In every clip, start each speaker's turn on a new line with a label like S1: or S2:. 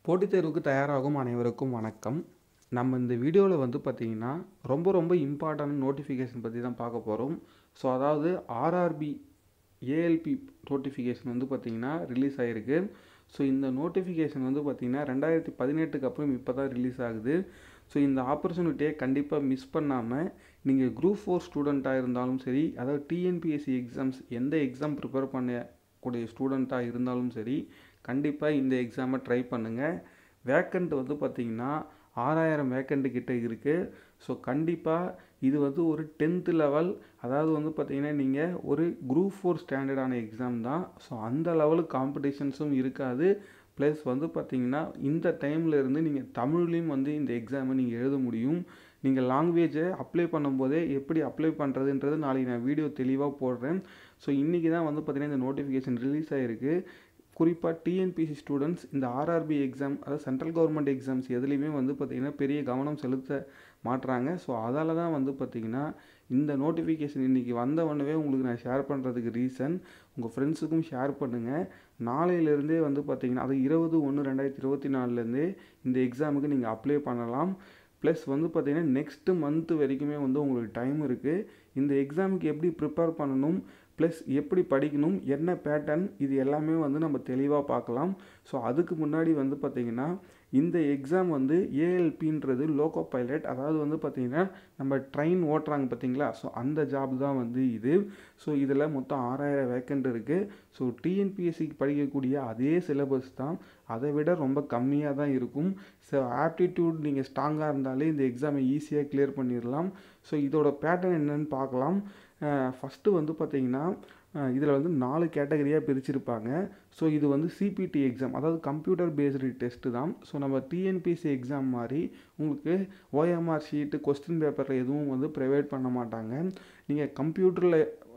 S1: போட்டித் தேர்வுக்கு தயாராகும் அனைவருக்கும் வணக்கம் நம்ம இந்த வீடியோவில் வந்து பார்த்திங்கன்னா ரொம்ப ரொம்ப இம்பார்ட்டன்ட் நோட்டிஃபிகேஷன் பற்றி தான் பார்க்க போகிறோம் ஸோ அதாவது ஆர்ஆர்பி ஏஎல்பி நோட்டிஃபிகேஷன் வந்து பார்த்திங்கன்னா ரிலீஸ் ஆகிருக்கு ஸோ இந்த நோட்டிஃபிகேஷன் வந்து பார்த்திங்கன்னா ரெண்டாயிரத்தி பதினெட்டுக்கு அப்புறம் இப்போ தான் ரிலீஸ் ஆகுது ஸோ இந்த ஆப்பர்ச்சுனிட்டியை கண்டிப்பாக மிஸ் பண்ணாமல் நீங்கள் குரூப் ஃபோர் ஸ்டூடெண்ட்டாக இருந்தாலும் சரி அதாவது டிஎன்பிஎஸ்சி எக்ஸாம்ஸ் எந்த எக்ஸாம் ப்ரிப்பேர் பண்ணக்கூடிய ஸ்டூடெண்ட்டாக இருந்தாலும் சரி கண்டிப்பாக இந்த எக்ஸாமை ட்ரை பண்ணுங்கள் வேக்கண்ட் வந்து பார்த்திங்கன்னா ஆறாயிரம் வேக்கண்ட் கிட்ட இருக்குது ஸோ கண்டிப்பாக இது வந்து ஒரு டென்த்து லெவல் அதாவது வந்து பார்த்திங்கன்னா நீங்கள் ஒரு குரூப் ஃபோர் ஸ்டாண்டர்டான எக்ஸாம் தான் ஸோ அந்த லெவலுக்கு காம்படிஷன்ஸும் இருக்காது ப்ளஸ் வந்து பார்த்திங்கன்னா இந்த டைமில் இருந்து நீங்கள் தமிழ்லேயும் வந்து இந்த எக்ஸாமை நீங்கள் எழுத முடியும் நீங்கள் லாங்குவேஜை அப்ளை பண்ணும்போதே எப்படி அப்ளை பண்ணுறதுன்றது நாளைக்கு நான் வீடியோ தெளிவாக போடுறேன் ஸோ இன்றைக்கி தான் வந்து பார்த்திங்கன்னா இந்த நோட்டிஃபிகேஷன் ரிலீஸ் ஆகிருக்கு குறிப்பாக டிஎன்பிசி ஸ்டூடெண்ட்ஸ் இந்த ஆர்ஆர்பி எக்ஸாம் அதாவது சென்ட்ரல் கவர்மெண்ட் எக்ஸாம்ஸ் எதுலேயுமே வந்து பார்த்திங்கன்னா பெரிய கவனம் செலுத்த மாட்டுறாங்க ஸோ அதால் தான் வந்து பார்த்திங்கன்னா இந்த நோட்டிஃபிகேஷன் இன்றைக்கி வந்த உடனே உங்களுக்கு நான் ஷேர் பண்ணுறதுக்கு ரீசன் உங்கள் ஃப்ரெண்ட்ஸுக்கும் ஷேர் பண்ணுங்கள் நாளையிலேருந்தே வந்து பார்த்திங்கன்னா அது இருபது ஒன்று ரெண்டாயிரத்தி இருபத்தி நாலுலேருந்தே இந்த எக்ஸாமுக்கு நீங்கள் அப்ளை பண்ணலாம் ப்ளஸ் வந்து பார்த்திங்கன்னா நெக்ஸ்ட்டு மந்த்து வரைக்குமே வந்து உங்களுக்கு டைம் இருக்குது இந்த எக்ஸாமுக்கு எப்படி ப்ரிப்பேர் பண்ணணும் ப்ளஸ் எப்படி படிக்கணும் என்ன பேட்டர்ன் இது எல்லாமே வந்து நம்ம தெளிவாக பார்க்கலாம் ஸோ அதுக்கு முன்னாடி வந்து பார்த்திங்கன்னா இந்த எக்ஸாம் வந்து ஏஎல்பின்றது லோகோ பைலட் அதாவது வந்து பார்த்திங்கன்னா நம்ம ட்ரெயின் ஓட்டுறாங்க பார்த்தீங்களா ஸோ அந்த ஜாப் தான் வந்து இது ஸோ இதில் மொத்தம் ஆறாயிரம் வேக்கண்ட் இருக்குது ஸோ டிஎன்பிஎஸ்சிக்கு படிக்கக்கூடிய அதே சிலபஸ் தான் அதை விட ரொம்ப கம்மியாக தான் இருக்கும் ஸோ ஆப்டிடியூட் நீங்கள் ஸ்ட்ராங்காக இருந்தாலே இந்த எக்ஸாமை ஈஸியாக கிளியர் பண்ணிடலாம் ஸோ இதோட பேட்டர்ன் என்னென்னு பார்க்கலாம் ஃபஸ்ட்டு வந்து பார்த்திங்கன்னா இதில் வந்து நாலு கேட்டகரியாக பிரிச்சிருப்பாங்க ஸோ இது வந்து சிபிடி எக்ஸாம் அதாவது கம்ப்யூட்டர் பேஸ்டு டெஸ்ட்டு தான் ஸோ நம்ம டிஎன்பிசி எக்ஸாம் மாதிரி உங்களுக்கு ஓஎம்ஆர் ஷீட்டு கொஸ்டின் பேப்பரில் எதுவும் வந்து ப்ரொவைட் பண்ண மாட்டாங்க நீங்கள் கம்ப்யூட்டரில்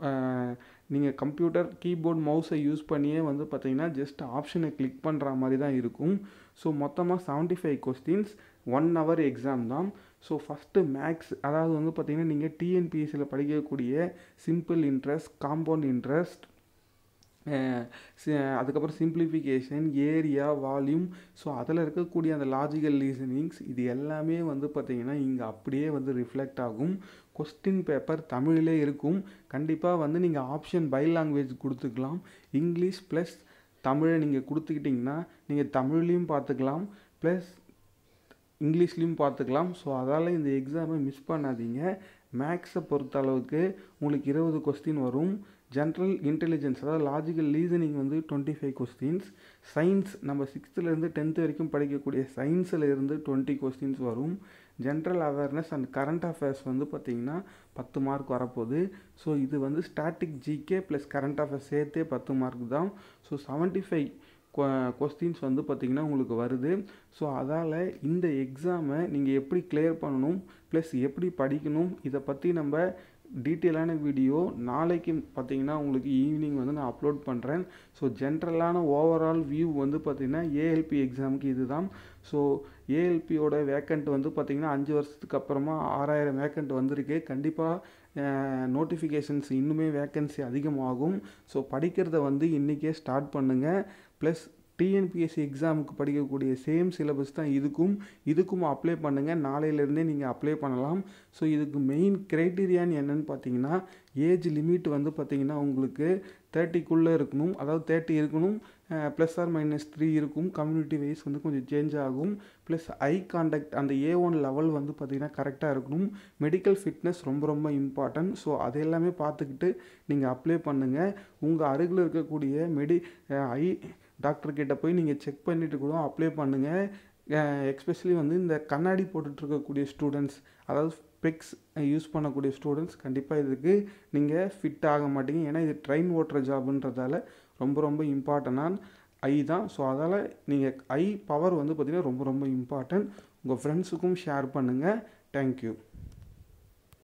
S1: நீங்கள் கம்ப்யூட்டர் கீபோர்ட் மவுஸை யூஸ் பண்ணியே வந்து பார்த்தீங்கன்னா ஜஸ்ட் ஆப்ஷனை கிளிக் பண்ணுற மாதிரி தான் இருக்கும் ஸோ மொத்தமாக seventy five questions one hour exam தான் ஸோ ஃபஸ்ட்டு மேக்ஸ் அதாவது வந்து பார்த்திங்கன்னா நீங்கள் டிஎன்பிஎஸ்சியில் படிக்கக்கூடிய சிம்பிள் இன்ட்ரெஸ்ட் காம்பவுண்ட் இன்ட்ரெஸ்ட் அதுக்கப்புறம் சிம்பிளிஃபிகேஷன் ஏரியா வால்யூம் ஸோ அதில் இருக்கக்கூடிய அந்த லாஜிக்கல் ரீசனிங்ஸ் இது எல்லாமே வந்து பார்த்திங்கன்னா இங்கே அப்படியே வந்து ரிஃப்ளெக்ட் ஆகும் கொஸ்டின் பேப்பர் தமிழிலே இருக்கும் கண்டிப்பாக வந்து நீங்கள் ஆப்ஷன் பை லாங்குவேஜ் கொடுத்துக்கலாம் இங்கிலீஷ் ப்ளஸ் தமிழை நீங்கள் கொடுத்துக்கிட்டிங்கன்னா நீங்கள் தமிழ்லேயும் பார்த்துக்கலாம் ப்ளஸ் இங்கிலீஷ்லேயும் பார்த்துக்கலாம் ஸோ அதால் இந்த எக்ஸாமை மிஸ் பண்ணாதீங்க மேக்ஸை பொறுத்த அளவுக்கு உங்களுக்கு இருபது கொஸ்டின் வரும் ஜென்ரல் இன்டெலிஜென்ஸ் அதாவது லாஜிக்கல் ரீசனிங் வந்து டுவெண்ட்டி ஃபைவ் கொஸ்டின்ஸ் சயின்ஸ் நம்ம சிக்ஸ்த்துலேருந்து டென்த்து வரைக்கும் படிக்கக்கூடிய சயின்ஸில் இருந்து டுவெண்ட்டி கொஸ்டின்ஸ் வரும் general awareness and current affairs வந்து பார்த்திங்கன்னா பத்து மார்க் வரப்போகுது ஸோ இது வந்து static GK plus current affairs சேர்த்தே பத்து மார்க் தான் ஸோ செவன்ட்டி ஃபைவ் கொஸ்டின்ஸ் வந்து பார்த்திங்கன்னா உங்களுக்கு வருது ஸோ அதால் இந்த எக்ஸாமை நீங்கள் எப்படி கிளியர் பண்ணணும் ப்ளஸ் எப்படி படிக்கணும் இதை பற்றி நம்ம டீட்டெயிலான வீடியோ நாளைக்கு பார்த்தீங்கன்னா உங்களுக்கு ஈவினிங் வந்து நான் அப்லோட் பண்ணுறேன் ஸோ ஜென்ரலான ஓவரால் வியூ வந்து பார்த்திங்கன்னா ஏஎல்பி எக்ஸாமுக்கு இது தான் ஸோ ஏஎல்பியோட வேக்கண்ட் வந்து பார்த்திங்கன்னா அஞ்சு வருஷத்துக்கு அப்புறமா ஆறாயிரம் வேக்கண்ட் வந்திருக்கு கண்டிப்பாக நோட்டிஃபிகேஷன்ஸ் இன்னுமே வேக்கன்சி அதிகமாகும் ஸோ படிக்கிறத வந்து இன்றைக்கே ஸ்டார்ட் பண்ணுங்கள் ப்ளஸ் டிஎன்பிஎஸ்சி எக்ஸாமுக்கு படிக்கக்கூடிய சேம் சிலபஸ் தான் இதுக்கும் இதுக்கும் அப்ளை பண்ணுங்கள் நாளையிலேருந்தே நீங்கள் அப்ளை பண்ணலாம் ஸோ இதுக்கு மெயின் க்ரைட்டீரியான்னு என்னென்னு பார்த்தீங்கன்னா ஏஜ் லிமிட் வந்து பார்த்திங்கன்னா உங்களுக்கு தேர்ட்டிக்குள்ளே இருக்கணும் அதாவது தேர்ட்டி இருக்கணும் ப்ளஸ் ஆர் மைனஸ் த்ரீ இருக்கும் கம்யூனிட்டி வைஸ் வந்து கொஞ்சம் சேஞ்ச் ஆகும் ப்ளஸ் ஐ கான்டாக்ட் அந்த ஏ ஒன் லெவல் வந்து பார்த்திங்கன்னா கரெக்டாக இருக்கணும் மெடிக்கல் ஃபிட்னஸ் ரொம்ப ரொம்ப இம்பார்ட்டன்ட் ஸோ அது எல்லாமே பார்த்துக்கிட்டு நீங்கள் அப்ளை பண்ணுங்கள் உங்கள் அருகில் இருக்கக்கூடிய மெடி ஐ டாக்டர்கிட்ட போய் நீங்கள் செக் பண்ணிவிட்டு கூட அப்ளை பண்ணுங்கள் எக்ஸ்பெஷலி வந்து இந்த கண்ணாடி போட்டுட்ருக்கக்கூடிய ஸ்டூடெண்ட்ஸ் அதாவது ஸ்பெக்ஸ் யூஸ் பண்ணக்கூடிய ஸ்டூடெண்ட்ஸ் கண்டிப்பாக இதுக்கு நீங்கள் ஃபிட் ஆக மாட்டீங்க ஏன்னா இது ட்ரெயின் ஓட்டுற ஜாப்ன்றதால ரொம்ப ரொம்ப இம்பார்ட்டண்டான ஐ தான் ஸோ அதால் நீங்கள் ஐ பவர் வந்து பார்த்திங்கன்னா ரொம்ப ரொம்ப இம்பார்ட்டன்ட் உங்கள் ஃப்ரெண்ட்ஸுக்கும் ஷேர் பண்ணுங்கள் தேங்க்யூ